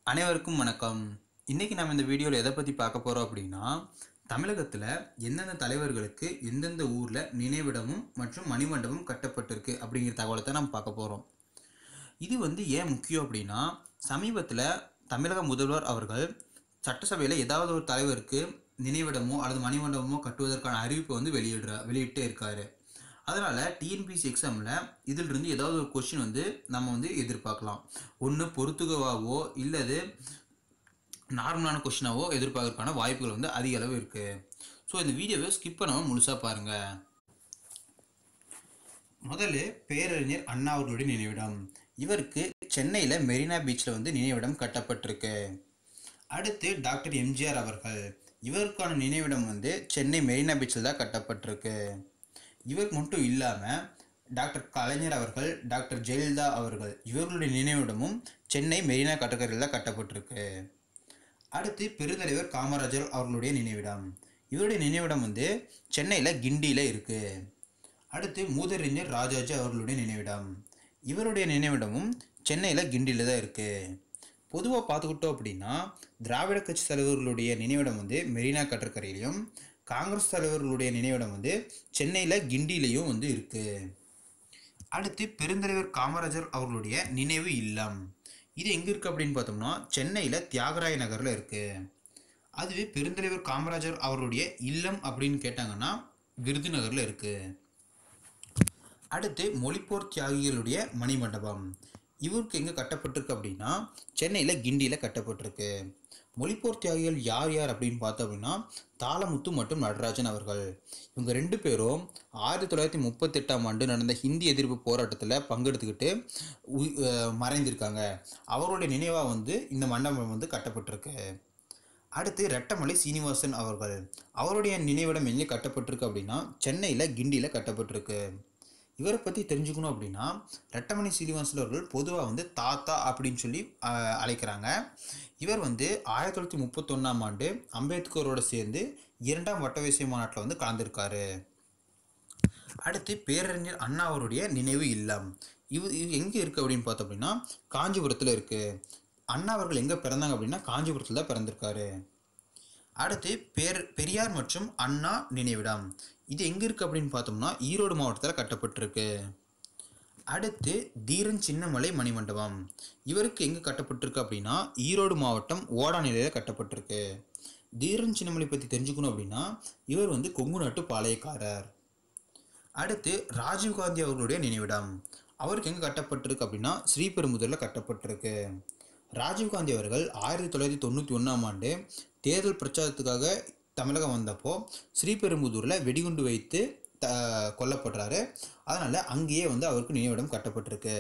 அனைவருக்கும் வணக்கம் இன்னைக்கு நம்ம இந்த வீடியோவில் எதை பற்றி பார்க்க போகிறோம் அப்படின்னா தமிழகத்தில் எந்தெந்த தலைவர்களுக்கு எந்தெந்த ஊரில் நினைவிடமும் மற்றும் மணிமண்டபம் கட்டப்பட்டிருக்கு அப்படிங்கிற தகவலை தான் நம்ம பார்க்க போகிறோம் இது வந்து ஏன் முக்கியம் அப்படின்னா சமீபத்தில் தமிழக முதல்வர் அவர்கள் சட்டசபையில் ஏதாவது ஒரு தலைவருக்கு நினைவிடமோ அல்லது மணிமண்டபமோ கட்டுவதற்கான அறிவிப்பை வந்து வெளியிடுற வெளியிட்டே இருக்காரு அதனால் டிஎன்பிசி எக்ஸாமில் இதிலிருந்து ஏதாவது ஒரு கொஷின் வந்து நம்ம வந்து எதிர்பார்க்கலாம் ஒன்று பொறுத்துகவாவோ இல்லது நார்மலான கொஷினாவோ எதிர்பார்க்கறதுக்கான வாய்ப்புகள் வந்து அதிக அளவு இருக்குது ஸோ இந்த வீடியோவை ஸ்கிப் பண்ணாமல் முழுசாக பாருங்கள் முதல்ல பேரறிஞர் அண்ணா அவர்களுடைய நினைவிடம் இவருக்கு சென்னையில் மெரினா பீச்சில் வந்து நினைவிடம் கட்டப்பட்டிருக்கு அடுத்து டாக்டர் எம்ஜிஆர் அவர்கள் இவருக்கான நினைவிடம் வந்து சென்னை மெரினா பீச்சில் தான் கட்டப்பட்டிருக்கு இவர் மட்டும் இல்லாமல் டாக்டர் கலைஞர் அவர்கள் டாக்டர் ஜெயலலிதா அவர்கள் இவர்களுடைய நினைவிடமும் சென்னை மெரினா கடற்கரையில் தான் கட்டப்பட்டிருக்கு அடுத்து பெருந்தலைவர் காமராஜர் அவர்களுடைய நினைவிடம் இவருடைய நினைவிடம் வந்து சென்னையில் கிண்டியில் இருக்குது அடுத்து மூதறிஞர் ராஜாஜி அவர்களுடைய நினைவிடம் இவருடைய நினைவிடமும் சென்னையில் கிண்டியில் தான் இருக்குது பொதுவாக பார்த்துக்கிட்டோம் அப்படின்னா திராவிட கட்சி தலைவர்களுடைய நினைவிடம் வந்து மெரினா கடற்கரையிலையும் காங்கிரஸ் தலைவர்களுடைய நினைவிடம் வந்து சென்னையில் கிண்டிலையும் வந்து இருக்குது அடுத்து பெருந்தலைவர் காமராஜர் அவர்களுடைய நினைவு இல்லம் இது எங்கே இருக்குது அப்படின்னு பார்த்தோம்னா சென்னையில் தியாகராய நகரில் இருக்குது அதுவே பெருந்தலைவர் காமராஜர் அவர்களுடைய இல்லம் அப்படின்னு கேட்டாங்கன்னா விருதுநகரில் இருக்குது அடுத்து மொழிப்போர் தியாகிகளுடைய மணிமண்டபம் இவருக்கு எங்கே கட்டப்பட்டிருக்கு அப்படின்னா சென்னையில் கிண்டியில் கட்டப்பட்டிருக்கு மொழிப்போர் தியாகிகள் யார் யார் அப்படின்னு பார்த்தோம் அப்படின்னா தாளமுத்து மற்றும் நடராஜன் அவர்கள் இவங்க ரெண்டு பேரும் ஆயிரத்தி தொள்ளாயிரத்தி முப்பத்தெட்டாம் ஆண்டு நடந்த ஹிந்தி எதிர்ப்பு போராட்டத்தில் பங்கெடுத்துக்கிட்டு உய்- அஹ் மறைந்திருக்காங்க அவருடைய நினைவாக வந்து இந்த மண்டபம் வந்து கட்டப்பட்டிருக்கு அடுத்து ரெட்டமலை சீனிவாசன் அவர்கள் அவருடைய நினைவிடம் எங்கே கட்டப்பட்டிருக்கு அப்படின்னா சென்னையில் கிண்டியில் கட்டப்பட்டிருக்கு இவரை பற்றி தெரிஞ்சுக்கணும் அப்படின்னா ரெட்டமணி சீனிவாசன் அவர்கள் பொதுவாக வந்து தாத்தா அப்படின்னு சொல்லி ஆஹ், அழைக்கிறாங்க இவர் வந்து ஆயிரத்தி தொள்ளாயிரத்தி முப்பத்தொன்னாம் ஆண்டு அம்பேத்கரோட சேர்ந்து இரண்டாம் வட்டவசிய மாநாட்டில் வந்து கலந்துருக்காரு அடுத்து பேரறிஞர் அண்ணா அவருடைய நினைவு இல்லம் இது இது எங்கே இருக்குது அப்படின்னு பார்த்தோம் அப்படின்னா காஞ்சிபுரத்தில் இருக்குது அண்ணா அவர்கள் எங்கே பிறந்தாங்க அப்படின்னா காஞ்சிபுரத்தில் தான் பிறந்திருக்காரு அடுத்து பேர் பெரியார் மற்றும் அண்ணா நினைவிடம் இது எங்கே இருக்குது அப்படின்னு பார்த்தோம்னா ஈரோடு மாவட்டத்தில் கட்டப்பட்டிருக்கு அடுத்து தீரன் சின்னமலை மணிமண்டபம் இவருக்கு எங்கே கட்டப்பட்டிருக்கு அப்படின்னா ஈரோடு மாவட்டம் ஓடாநிலையில் கட்டப்பட்டிருக்கு தீரன் சின்னமலை பற்றி தெரிஞ்சுக்கணும் அப்படின்னா இவர் வந்து கொங்கு நாட்டு பாளையக்காரர் அடுத்து ராஜீவ்காந்தி அவர்களுடைய நினைவிடம் அவருக்கு எங்கே கட்டப்பட்டிருக்கு அப்படின்னா ஸ்ரீபெரும்புதூரில் கட்டப்பட்டிருக்கு ராஜீவ்காந்தி அவர்கள் ஆயிரத்தி தொள்ளாயிரத்தி தொண்ணூற்றி ஒன்றாம் ஆண்டு தேர்தல் பிரச்சாரத்துக்காக தமிழகம் வந்தப்போ ஸ்ரீபெரும்புதூரில் வெடிகுண்டு வைத்து த கொல்லப்படுறாரு அதனால் அங்கேயே வந்து அவருக்கு நினைவிடம் கட்டப்பட்டிருக்கு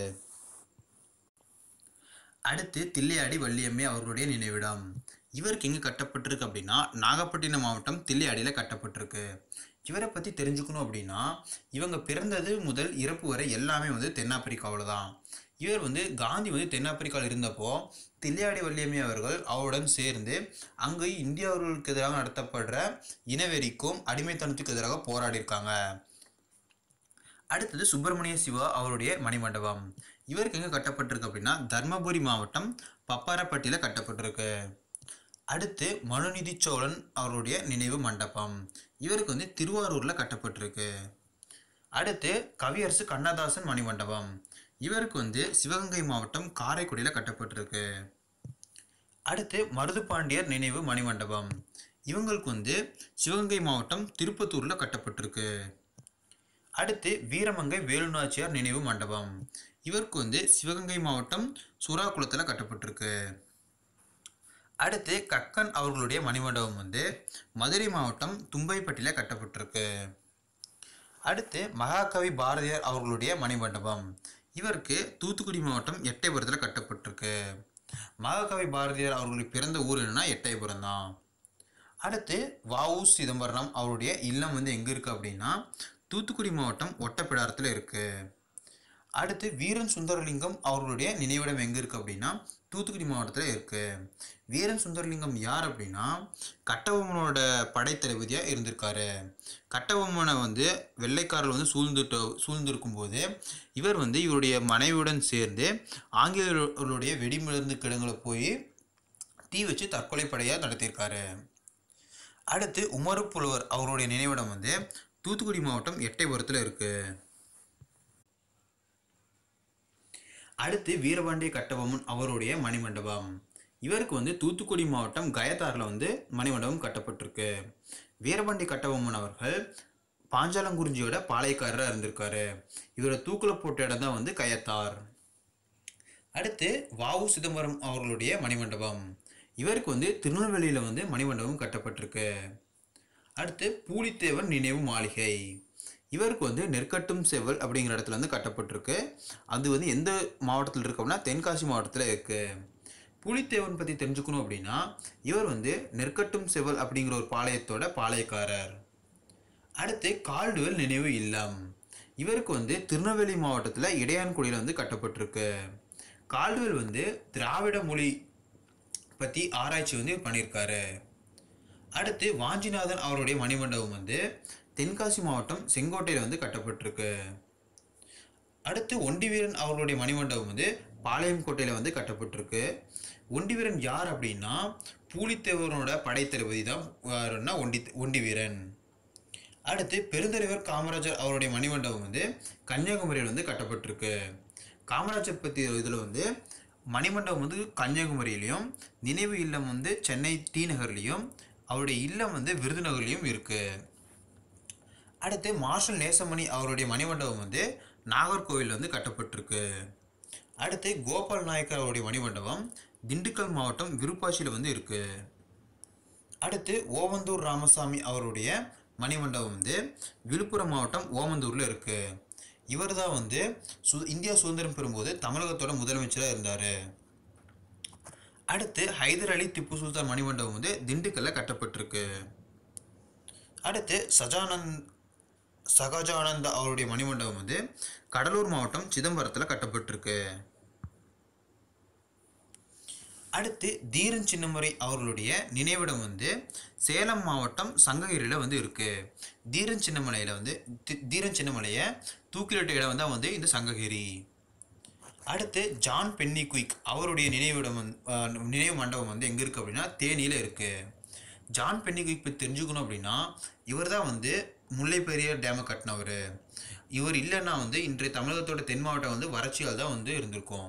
அடுத்து தில்லையாடி வள்ளியம்மை அவர்களுடைய நினைவிடம் இவருக்கு எங்கே கட்டப்பட்டிருக்கு அப்படின்னா நாகப்பட்டினம் மாவட்டம் தில்லையாடியில் கட்டப்பட்டிருக்கு இவரை பற்றி தெரிஞ்சுக்கணும் அப்படின்னா இவங்க பிறந்தது முதல் இறப்பு வரை எல்லாமே வந்து தென்னாப்பிரிக்காவில் தான் இவர் வந்து காந்தி வந்து தென்னாப்பிரிக்காவில் இருந்தப்போ தில்லையாடி வள்ளியம்மை அவர்கள் அவருடன் சேர்ந்து அங்கு இந்தியாவர்களுக்கு எதிராக நடத்தப்படுற இனவெறிக்கும் அடிமைத்தனத்துக்கு எதிராக போராடியிருக்காங்க அடுத்தது சுப்பிரமணிய சிவா அவருடைய மணிமண்டபம் இவருக்கு எங்கே கட்டப்பட்டிருக்கு அப்படின்னா தர்மபுரி மாவட்டம் பப்பாரப்பட்டியில் கட்டப்பட்டிருக்கு அடுத்து மனுநீதி சோழன் அவருடைய நினைவு மண்டபம் இவருக்கு வந்து திருவாரூரில் கட்டப்பட்டிருக்கு அடுத்து கவியரசு கண்ணதாசன் மணிமண்டபம் இவருக்கு வந்து சிவகங்கை மாவட்டம் காரைக்குடியில் கட்டப்பட்டிருக்கு அடுத்து மருதுபாண்டியர் நினைவு மணிமண்டபம் இவங்களுக்கு வந்து சிவகங்கை மாவட்டம் திருப்பத்தூரில் கட்டப்பட்டிருக்கு அடுத்து வீரமங்கை வேலுநாச்சியார் நினைவு மண்டபம் இவருக்கு வந்து சிவகங்கை மாவட்டம் சுறாக்குளத்தில் கட்டப்பட்டிருக்கு அடுத்து கக்கன் அவர்களுடைய மணிமண்டபம் வந்து மதுரை மாவட்டம் தும்பைப்பட்டியில் கட்டப்பட்டிருக்கு அடுத்து மகாகவி பாரதியார் அவர்களுடைய மணிமண்டபம் இவருக்கு தூத்துக்குடி மாவட்டம் எட்டயபுரத்தில் கட்டப்பட்டிருக்கு மகாகவி பாரதியார் அவர்களுடைய பிறந்த ஊர் என்னன்னா எட்டயபுரம் தான் அடுத்து வஉ சிதம்பரம் அவருடைய இல்லம் வந்து எங்கே இருக்குது அப்படின்னா தூத்துக்குடி மாவட்டம் ஒட்டப்பிடாரத்தில் இருக்குது அடுத்து வீரன் சுந்தரலிங்கம் அவர்களுடைய நினைவிடம் எங்கே இருக்குது அப்படின்னா தூத்துக்குடி மாவட்டத்தில் இருக்குது வீரன் சுந்தரலிங்கம் யார் அப்படின்னா கட்டபொம்மனோட படைத்தளபதியாக இருந்திருக்காரு கட்டபொம்மனை வந்து வெள்ளைக்காரர்கள் வந்து சூழ்ந்துட்டு சூழ்ந்திருக்கும் போது இவர் வந்து இவருடைய மனைவியுடன் சேர்ந்து ஆங்கிலேயர்களுடைய வெடிமருந்து கிடங்குல போய் தீ வச்சு தற்கொலை படையாக நடத்தியிருக்காரு அடுத்து உமரு புலவர் அவருடைய நினைவிடம் வந்து தூத்துக்குடி மாவட்டம் எட்டயபுரத்தில் இருக்குது அடுத்து வீரபாண்டிய கட்டபொம்மன் அவருடைய மணிமண்டபம் இவருக்கு வந்து தூத்துக்குடி மாவட்டம் கயத்தாரில் வந்து மணிமண்டபம் கட்டப்பட்டிருக்கு வீரபாண்டிய கட்டபொம்மன் அவர்கள் பாஞ்சாலங்குறிஞ்சியோட பாளையக்காரராக இருந்திருக்காரு இவரை தூக்கில் போட்ட இடம் தான் வந்து கயத்தார் அடுத்து வாவு சிதம்பரம் அவர்களுடைய மணிமண்டபம் இவருக்கு வந்து திருநெல்வேலியில் வந்து மணிமண்டபம் கட்டப்பட்டிருக்கு அடுத்து பூலித்தேவன் நினைவு மாளிகை இவருக்கு வந்து நெற்கட்டும் செவல் அப்படிங்கிற இடத்துல வந்து கட்டப்பட்டிருக்கு அது வந்து எந்த மாவட்டத்தில் இருக்கு அப்படின்னா தென்காசி மாவட்டத்தில் இருக்குது பூலித்தேவன் பற்றி தெரிஞ்சுக்கணும் அப்படின்னா இவர் வந்து நெற்கட்டும் செவல் அப்படிங்கிற ஒரு பாளையத்தோட பாளையக்காரர் அடுத்து கால்டுவெல் நினைவு இல்லம் இவருக்கு வந்து திருநெல்வேலி மாவட்டத்தில் இடையான்குடியில் வந்து கட்டப்பட்டிருக்கு கால்டுவெல் வந்து திராவிட மொழி பற்றி ஆராய்ச்சி வந்து பண்ணியிருக்காரு அடுத்து வாஞ்சிநாதன் அவருடைய மணிமண்டபம் வந்து தென்காசி மாவட்டம் செங்கோட்டையில் வந்து கட்டப்பட்டிருக்கு அடுத்து ஒண்டிவீரன் அவர்களுடைய மணிமண்டபம் வந்து பாளையம் கோட்டையில் வந்து கட்டப்பட்டிருக்கு ஒண்டிவீரன் யார் அப்படின்னா பூலித்தேவரோட படைத்தளபதி தான் யாருன்னா ஒண்டி ஒண்டிவீரன் அடுத்து பெருந்தலைவர் காமராஜர் அவருடைய மணிமண்டபம் வந்து கன்னியாகுமரியில் வந்து கட்டப்பட்டிருக்கு காமராஜர் பற்றி இதில் வந்து மணிமண்டபம் வந்து கன்னியாகுமரியிலையும் நினைவு இல்லம் வந்து சென்னை டி நகர்லேயும் அவருடைய இல்லம் வந்து விருதுநகர்லேயும் இருக்குது அடுத்து மார்ஷல் நேசமணி அவருடைய மணிமண்டபம் வந்து நாகர்கோவில் வந்து கட்டப்பட்டிருக்கு அடுத்து கோபால் நாயக்கர் அவருடைய மணிமண்டபம் திண்டுக்கல் மாவட்டம் விருப்பாச்சியில் வந்து இருக்குது அடுத்து ஓமந்தூர் ராமசாமி அவருடைய மணிமண்டபம் வந்து விழுப்புரம் மாவட்டம் ஓமந்தூரில் இருக்குது இவர் தான் வந்து சு இந்தியா சுதந்திரம் பெறும்போது தமிழகத்தோட முதலமைச்சராக இருந்தார் அடுத்து ஹைதர் அலி திப்பு சுல்தான் மணிமண்டபம் வந்து திண்டுக்கல்ல கட்டப்பட்டிருக்கு அடுத்து சஜானந்த் சகஜானந்த அவருடைய மணிமண்டபம் வந்து கடலூர் மாவட்டம் சிதம்பரத்தில் கட்டப்பட்டிருக்கு அடுத்து தீரன் சின்னமரை அவர்களுடைய நினைவிடம் வந்து சேலம் மாவட்டம் சங்ககிரியில் வந்து இருக்குது தீரன் சின்னமலையில் வந்து தி- தீரன் சின்னமலையை தூக்கிலிட்ட இடம் தான் வந்து இந்த சங்ககிரி அடுத்து ஜான் பென்னி குயிக் அவருடைய நினைவிடம் வந்து அஹ், நினைவு மண்டபம் வந்து எங்கே இருக்குது அப்படின்னா தேனியில் இருக்குது ஜான் பென்னி குயிக் பற்றி தெரிஞ்சுக்கணும் அப்படின்னா இவர் தான் வந்து முல்லை பெரியார் டேமை கட்டினவர் இவர் இல்லைன்னா வந்து இன்றைய தமிழகத்தோட தென் மாவட்டம் வந்து வறட்சியால் தான் வந்து இருந்திருக்கும்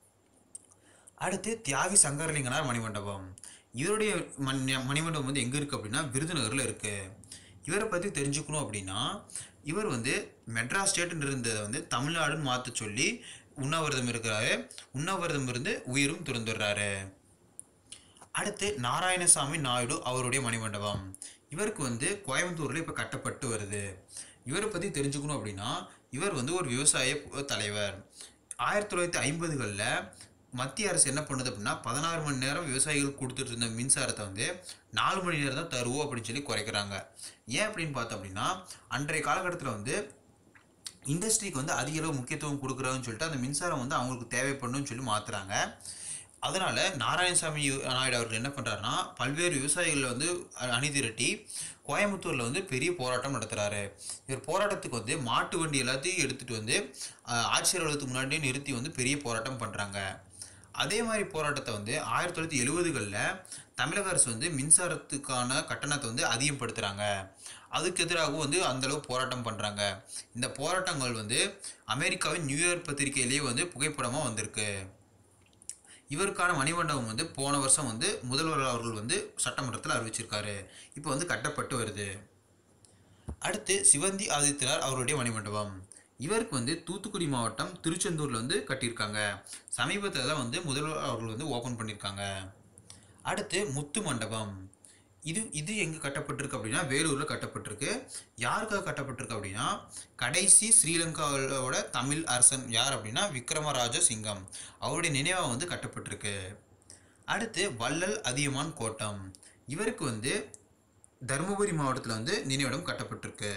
அடுத்து தியாகி சங்கரலிங்கனார் மணிமண்டபம் இவருடைய மண் மணிமண்டபம் வந்து எங்கே இருக்குது அப்படின்னா விருதுநகரில் இருக்குது இவரை பற்றி தெரிஞ்சுக்கணும் அப்படின்னா இவர் வந்து மெட்ராஸ் ஸ்டேட்னு இருந்ததை வந்து தமிழ்நாடுன்னு மாற்ற சொல்லி உண்ணாவிரதம் இருக்கிறாரு உண்ணாவிரதம் இருந்து உயிரும் துறந்துடுறாரு அடுத்து நாராயணசாமி நாயுடு அவருடைய மணிமண்டபம் இவருக்கு வந்து கோயம்புத்தூரில் இப்போ கட்டப்பட்டு வருது இவரை பற்றி தெரிஞ்சுக்கணும் அப்படின்னா இவர் வந்து ஒரு விவசாய பு- தலைவர் ஆயிரத்தி தொள்ளாயிரத்தி ஐம்பதுகளில் மத்திய அரசு என்ன பண்ணுது அப்படின்னா பதினாறு மணி நேரம் விவசாயிகள் கொடுத்துட்டு இருந்த மின்சாரத்தை வந்து நாலு மணி நேரம் தான் தருவோம் அப்படின்னு சொல்லி குறைக்கிறாங்க ஏன் அப்படின்னு பார்த்தோம் அப்படின்னா அன்றைய காலகட்டத்தில் வந்து இண்டஸ்ட்ரிக்கு வந்து அதிக அளவு முக்கியத்துவம் கொடுக்குறாங்கன்னு சொல்லிட்டு அந்த மின்சாரம் வந்து அவங்களுக்கு தேவைப்படணும்னு சொல்லி மாற்றுறாங்க அதனால் நாராயணசாமி நாயுடு அவர்கள் என்ன பண்ணுறாருன்னா பல்வேறு விவசாயிகளை வந்து அ- அணிதிரட்டி கோயம்புத்தூரில் வந்து பெரிய போராட்டம் நடத்துகிறாரு இவர் போராட்டத்துக்கு வந்து மாட்டு வண்டி எல்லாத்தையும் எடுத்துகிட்டு வந்து அஹ், ஆட்சியர் அலுவலகத்துக்கு முன்னாடி நிறுத்தி வந்து பெரிய போராட்டம் பண்ணுறாங்க அதே மாதிரி போராட்டத்தை வந்து ஆயிரத்தி தொள்ளாயிரத்தி எழுபதுகளில் தமிழக அரசு வந்து மின்சாரத்துக்கான கட்டணத்தை வந்து அதிகப்படுத்துகிறாங்க அதுக்கு எதிராகவும் வந்து அந்த அளவு போராட்டம் பண்ணுறாங்க இந்த போராட்டங்கள் வந்து அமெரிக்காவின் நியூயார்க் பத்திரிகையிலேயே வந்து புகைப்படமாக வந்திருக்கு இவருக்கான மணிமண்டபம் வந்து போன வருஷம் வந்து முதல்வர் அவர்கள் வந்து சட்டமன்றத்தில் அறிவிச்சிருக்காரு இப்போ வந்து கட்டப்பட்டு வருது அடுத்து சிவந்தி ஆதித்யனார் அவருடைய மணிமண்டபம் இவருக்கு வந்து தூத்துக்குடி மாவட்டம் திருச்செந்தூரில் வந்து கட்டியிருக்காங்க சமீபத்தில் தான் வந்து முதல்வர் அவர்கள் வந்து ஓப்பன் பண்ணியிருக்காங்க அடுத்து முத்து மண்டபம் இது இது எங்கே கட்டப்பட்டிருக்கு அப்படின்னா வேலூரில் கட்டப்பட்டிருக்கு யாருக்காக கட்டப்பட்டிருக்கு அப்படின்னா கடைசி ஸ்ரீலங்காவோட தமிழ் அரசன் யார் அப்படின்னா விக்ரமராஜ சிங்கம் அவருடைய நினைவாக வந்து கட்டப்பட்டிருக்கு அடுத்து வள்ளல் அதியமான் கோட்டம் இவருக்கு வந்து தருமபுரி மாவட்டத்தில் வந்து நினைவிடம் கட்டப்பட்டிருக்கு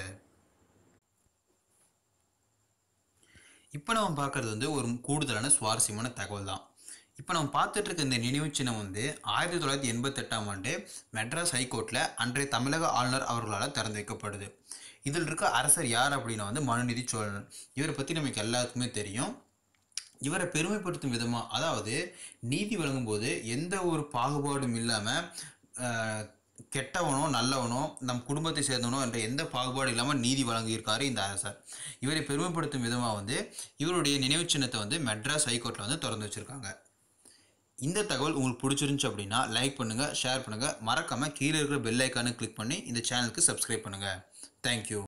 இப்போ நம்ம பார்க்குறது வந்து ஒரு கூடுதலான சுவாரஸ்யமான தகவல் தான் இப்போ நம்ம பார்த்துட்டு இருக்க இந்த நினைவு சின்னம் வந்து ஆயிரத்தி தொள்ளாயிரத்தி எண்பத்தெட்டாம் ஆண்டு மெட்ராஸ் ஹைகோர்ட்டில் அன்றைய தமிழக ஆளுநர் அவர்களால் திறந்து வைக்கப்படுது இதில் இருக்க அரசர் யார் அப்படின்னா வந்து மனுநீதி சோழன் இவரை பற்றி நமக்கு எல்லாத்துக்குமே தெரியும் இவரை பெருமைப்படுத்தும் விதமாக அதாவது நீதி வழங்கும்போது எந்த ஒரு பாகுபாடும் இல்லாமல் கெட்டவனோ நல்லவனோ நம் குடும்பத்தை சேர்ந்தவனோ என்ற எந்த பாகுபாடும் இல்லாமல் நீதி வழங்கியிருக்காரு இந்த அரசர் இவரை பெருமைப்படுத்தும் விதமாக வந்து இவருடைய நினைவு சின்னத்தை வந்து மெட்ராஸ் ஹைகோர்ட்டில் வந்து திறந்து வச்சுருக்காங்க இந்த தகவல் உங்களுக்கு பிடிச்சிருந்துச்சு அப்படின்னா லைக் பண்ணுங்கள் ஷேர் பண்ணுங்கள் மறக்காமல் கீழே இருக்கிற பெல் ஐக்கானை கிளிக் பண்ணி இந்த சேனலுக்கு சப்ஸ்கிரைப் பண்ணுங்கள் தேங்க்யூ